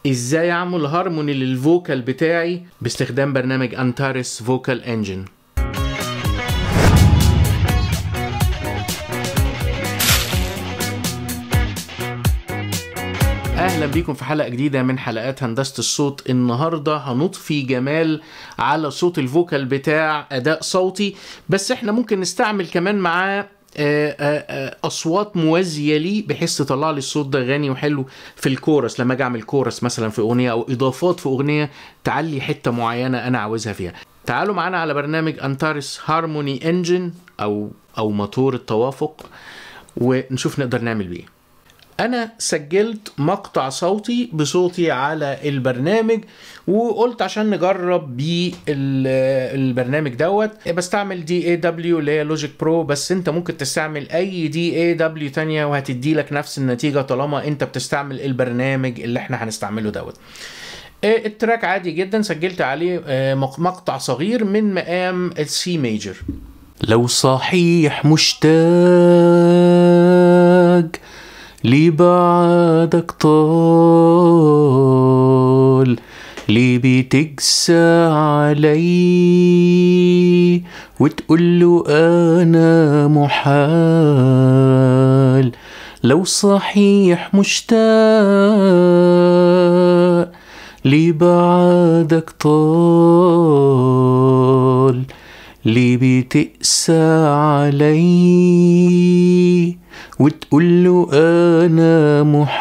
ازاي اعمل هارموني للفوكال بتاعي باستخدام برنامج انتاريس فوكال انجن اهلا بيكم في حلقه جديده من حلقات هندسه الصوت النهارده هنضفي جمال على صوت الفوكال بتاع اداء صوتي بس احنا ممكن نستعمل كمان معاه آه، آه، آه، اصوات موازيه ليه بحيث تطلع لي الصوت ده غني وحلو في الكورس لما اجي اعمل كورس مثلا في اغنيه او اضافات في اغنيه تعلي حته معينه انا عاوزها فيها تعالوا معانا على برنامج انتارس هارموني انجن او او موتور التوافق ونشوف نقدر نعمل بيه انا سجلت مقطع صوتي بصوتي على البرنامج وقلت عشان نجرب بيه ال- البرنامج دوت بستعمل دي اي دبليو اللي هي لوجيك برو بس انت ممكن تستعمل اي دي اي دبليو تانية وهتدي لك نفس النتيجة طالما انت بتستعمل البرنامج اللي احنا هنستعمله دوت آه، التراك عادي جدا سجلت عليه آه، مق- مقطع صغير من مقام السي ميجر لو صحيح مشتاق لبعدك طال ليه بتقسى علي وتقول له انا محال لو صحيح مشتاق لبعدك طال ليه بتقسى علي وتقول له انا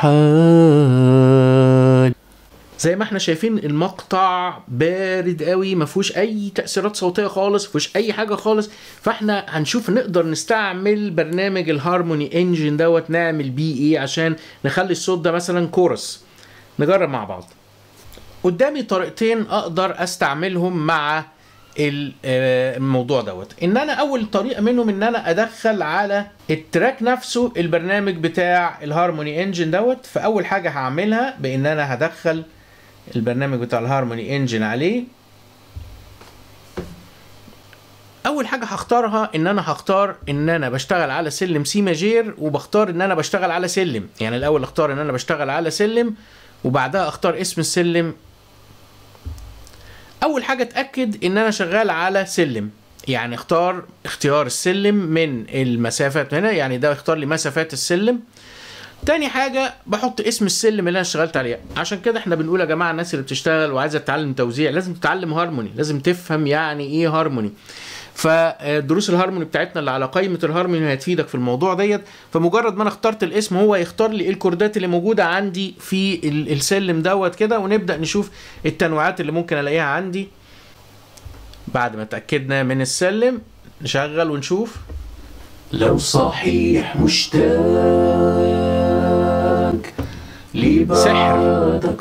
محال زي ما احنا شايفين المقطع بارد قوي ما فيهوش اي تاثيرات صوتيه خالص ما فيهوش اي حاجه خالص فاحنا هنشوف نقدر نستعمل برنامج الهارموني انجن دوت نعمل بيه ايه عشان نخلي الصوت ده مثلا كورس نجرب مع بعض قدامي طريقتين اقدر استعملهم مع ال- آه، الموضوع دوت ان انا اول طريقه منهم ان انا ادخل على التراك نفسه البرنامج بتاع الهارموني انجن دوت فاول حاجه هعملها بان انا هدخل البرنامج بتاع الهارموني انجن عليه اول حاجه هختارها ان انا هختار ان انا بشتغل على سلم سي ماجير وبختار ان انا بشتغل على سلم يعني الاول اختار ان انا بشتغل على سلم وبعدها اختار اسم السلم اول حاجه اتاكد ان انا شغال على سلم يعني اختار اختيار السلم من المسافات هنا يعني ده اختار لي مسافات السلم تاني حاجة بحط اسم السلم اللي انا اشتغلت عليه عشان كده احنا بنقول يا جماعة الناس اللي بتشتغل وعايزة تتعلم توزيع لازم تتعلم هارموني لازم تفهم يعني ايه هارموني فدروس الهارموني بتاعتنا اللي على قائمة الهارموني هتفيدك في الموضوع ديت فمجرد ما انا اخترت الاسم هو يختار لي ايه الكوردات اللي موجودة عندي في ال- السلم دوت كده ونبدأ نشوف التنوعات اللي ممكن الاقيها عندي بعد ما اتأكدنا من السلم نشغل ونشوف لو صحيح مشتاق لبعدك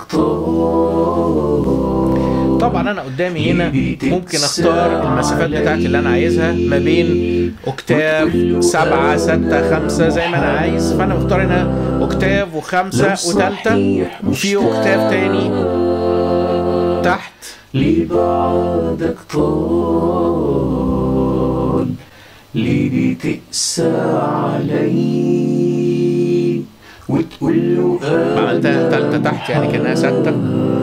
طال طبعا انا قدامي هنا ممكن اختار المسافات بتاعتي اللي انا عايزها ما بين اوكتاف سبعة ستة خمسة زي ما انا عايز فانا بختار هنا اوكتاف وخمسة وتالتة وفي اوكتاف تاني تحت لبعدك طال ليه بتقسى علي وتقول له عملتها تالتة تحت يعني كانها ستة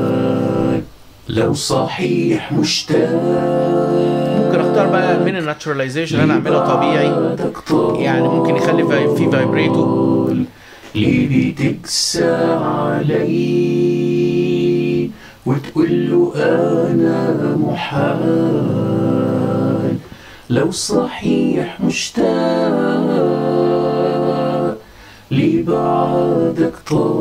لو صحيح مشتاق ممكن اختار بقى من الناتشراليزيشن انا اعملها طبيعي لبعدك طال يعني ممكن يخلي في في فايبريتو ليه بتقسى علي وتقول له انا محال لو صحيح مشتاق لبعدك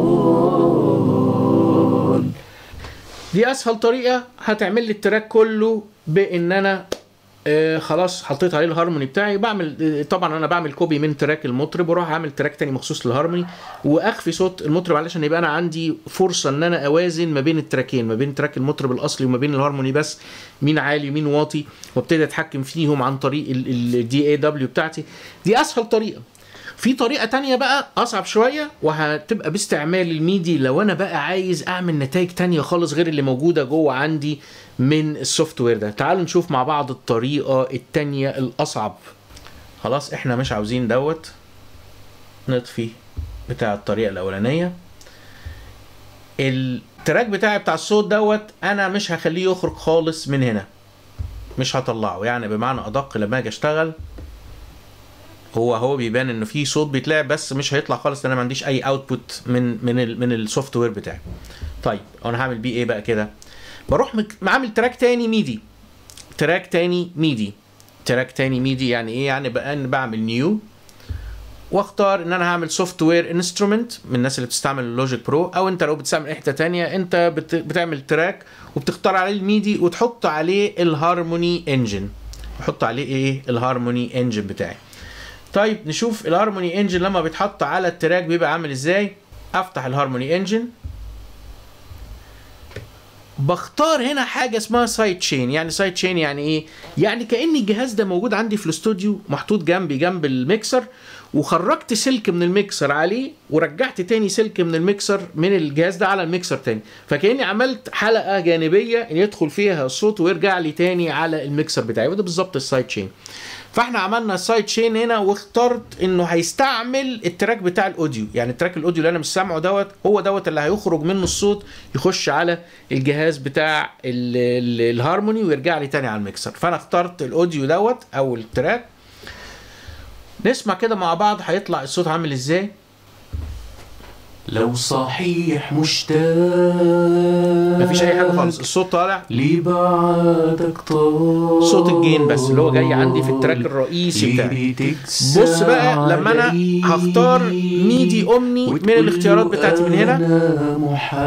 طال دي اسهل طريقه هتعمل لي التراك كله بان انا آه خلاص حطيت عليه الهارموني بتاعي بعمل آه، طبعا انا بعمل كوبي من تراك المطرب واروح اعمل تراك تاني مخصوص للهارموني واخفي صوت المطرب علشان يبقى انا عندي فرصه ان انا اوازن ما بين التراكين ما بين تراك المطرب الاصلي وما بين الهارموني بس مين عالي ومين واطي وابتدي اتحكم فيهم عن طريق الدي اي دبليو بتاعتي دي اسهل طريقه في طريقة تانية بقى أصعب شوية وهتبقى باستعمال الميدي لو أنا بقى عايز أعمل نتائج تانية خالص غير اللي موجودة جوه عندي من السوفت وير ده تعالوا نشوف مع بعض الطريقة التانية الأصعب خلاص احنا مش عاوزين دوت نطفي بتاع الطريقة الأولانية ال التراك بتاعي بتاع الصوت دوت انا مش هخليه يخرج خالص من هنا مش هطلعه يعني بمعنى ادق لما اجي اشتغل هو هو بيبان انه في صوت بيتلعب بس مش هيطلع خالص لان انا ما عنديش اي اوتبوت من من ال من السوفت وير بتاعي طيب انا هعمل بيه ايه بقى كده بروح مك- عامل تراك تاني ميدي تراك تاني ميدي تراك تاني ميدي يعني ايه يعني بقى ان بعمل نيو واختار ان انا هعمل سوفت وير انسترومنت من الناس اللي بتستعمل اللوجيك برو او انت لو بتستعمل حته تانية انت بت- بتعمل تراك وبتختار عليه الميدي وتحط عليه الهارموني انجن بحط عليه ايه الهارموني انجن بتاعي طيب نشوف الهارموني انجن لما بيتحط على التراك بيبقى عامل ازاي افتح الهارموني انجن بختار هنا حاجه اسمها سايد تشين يعني سايد تشين يعني ايه يعني كان الجهاز ده موجود عندي في الاستوديو محطوط جنبي جنب الميكسر وخرجت سلك من الميكسر عليه ورجعت تاني سلك من الميكسر من الجهاز ده على الميكسر تاني فكاني عملت حلقه جانبيه ان يدخل فيها الصوت ويرجع لي تاني على الميكسر بتاعي وده بالظبط السايد تشين فاحنا عملنا السايد تشين هنا واخترت انه هيستعمل التراك بتاع الاوديو يعني التراك الاوديو اللي انا مش سامعه دوت هو دوت اللي هيخرج منه الصوت يخش على الجهاز بتاع ال- ال- الهارموني ويرجع لي تاني على الميكسر فانا اخترت الاوديو دوت او التراك نسمع كده مع بعض هيطلع الصوت عامل ازاي لو صحيح مشتاق مفيش اي حاجه خالص الصوت طالع لبعدك طال صوت الجين بس اللي هو جاي عندي في التراك الرئيسي بتاعي بتاعي بص بقى لما انا هختار ميدي اومني من الاختيارات بتاعتي من هنا أنا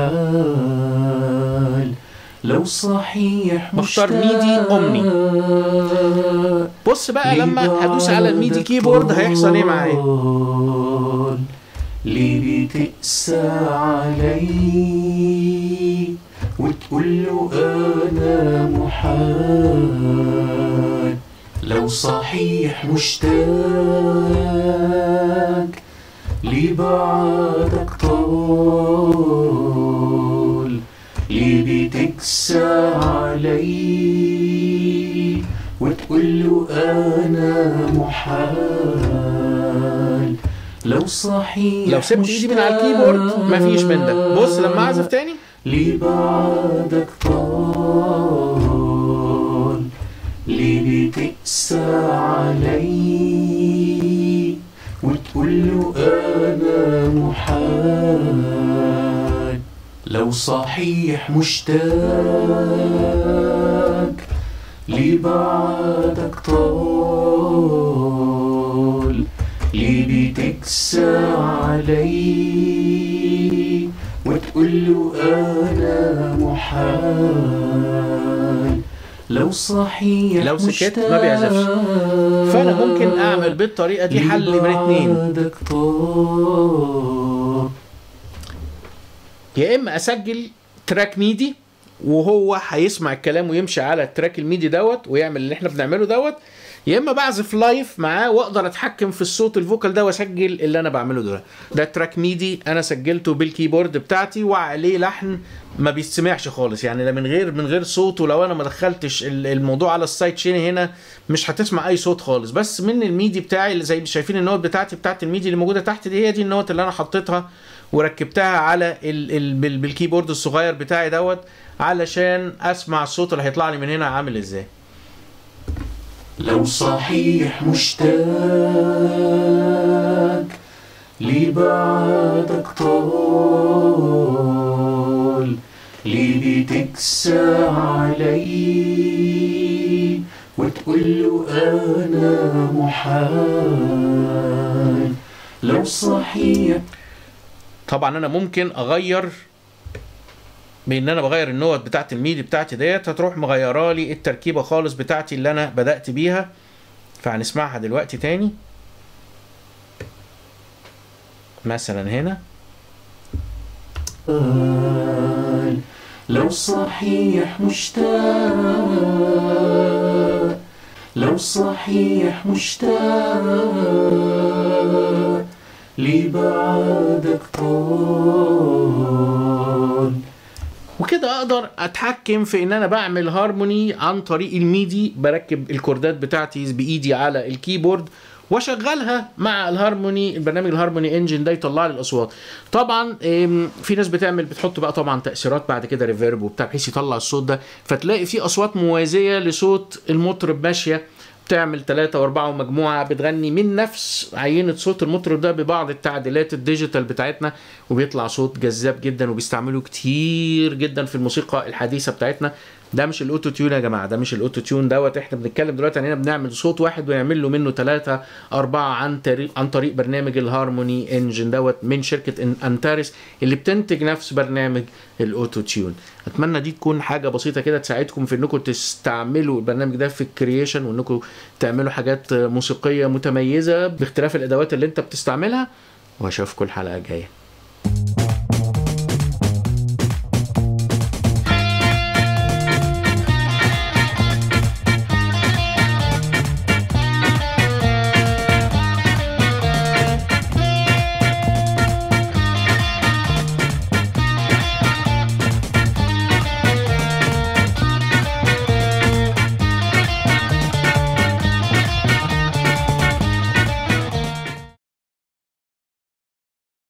محال لو صحيح بختار مشتاق ميدي أومني. بص بقى لما هدوس على الميدي كيبورد هيحصل ايه معايا طال ليه بتقسى علي وتقول له انا محال لو صحيح مشتاق لبعدك طال ليه بتقسى علي وتقول له انا محال لو صحيح لو سبت ايدي من على الكيبورد مفيش من ده بص لما اعزف تاني لبعدك طال ليه بتقسى علي وتقول له انا محال لو صحيح مشتاق لبعدك طال ليه بتقسى علي وتقول له انا محال لو صحيح لو سكت ما بيعزفش. فانا ممكن اعمل بالطريقه دي حل من اتنين لبعدك طال يا اما اسجل تراك ميدي وهو هيسمع الكلام ويمشي على التراك الميدي دوت ويعمل اللي احنا بنعمله دوت يا اما بعزف لايف معاه واقدر اتحكم في الصوت الفوكال ده واسجل اللي انا بعمله ده ده تراك ميدي انا سجلته بالكيبورد بتاعتي وعليه لحن ما بيستمعش خالص يعني لا من غير من غير صوت ولو انا ما دخلتش ال- الموضوع على السايد شين هنا مش هتسمع اي صوت خالص بس من الميدي بتاعي اللي زي ما شايفين النوت بتاعتي بتاعت الميدي اللي موجوده تحت دي هي دي النوت اللي انا حطيتها وركبتها على ال ال بال- بالكيبورد الصغير بتاعي دوت علشان اسمع الصوت اللي هيطلع لي من هنا عامل ازاي لو صحيح مشتاق لبعدك طال ليه بتقسى علي وتقول له انا محال لو صحيح طبعا انا ممكن اغير بان انا بغير النوت بتاعت الميدي بتاعتي ديت هتروح مغيره لي التركيبه خالص بتاعتي اللي انا بدات بيها فهنسمعها دلوقتي تاني مثلا هنا قال لو صحيح مشتاق لو صحيح مشتاق لبعدك طال وكده اقدر اتحكم في ان انا بعمل هارموني عن طريق الميدي بركب الكوردات بتاعتي بايدي على الكيبورد واشغلها مع الهارموني البرنامج الهارموني انجن ده يطلع لي الاصوات طبعا آم، في ناس بتعمل بتحط بقى طبعا تاثيرات بعد كده ريفيرب وبتاع بحيث يطلع الصوت ده فتلاقي في اصوات موازيه لصوت المطرب ماشيه بتعمل ثلاثة وأربعة ومجموعة بتغني من نفس عينة صوت المطرب ده ببعض التعديلات الديجيتال بتاعتنا وبيطلع صوت جذاب جدا وبيستعملوا كتير جدا في الموسيقى الحديثة بتاعتنا ده مش الاوتو تيون يا جماعه ده مش الاوتو تيون دوت احنا بنتكلم دلوقتي عن هنا بنعمل صوت واحد ونعمل له منه ثلاثة أربعة عن طريق عن طريق برنامج الهارموني انجن دوت من شركة إن- انتاريس اللي بتنتج نفس برنامج الاوتو تيون اتمنى دي تكون حاجه بسيطه كده تساعدكم في انكم تستعملوا البرنامج ده في الكرييشن وانكم تعملوا حاجات موسيقيه متميزه باختلاف الادوات اللي انت بتستعملها واشوفكم الحلقه الجايه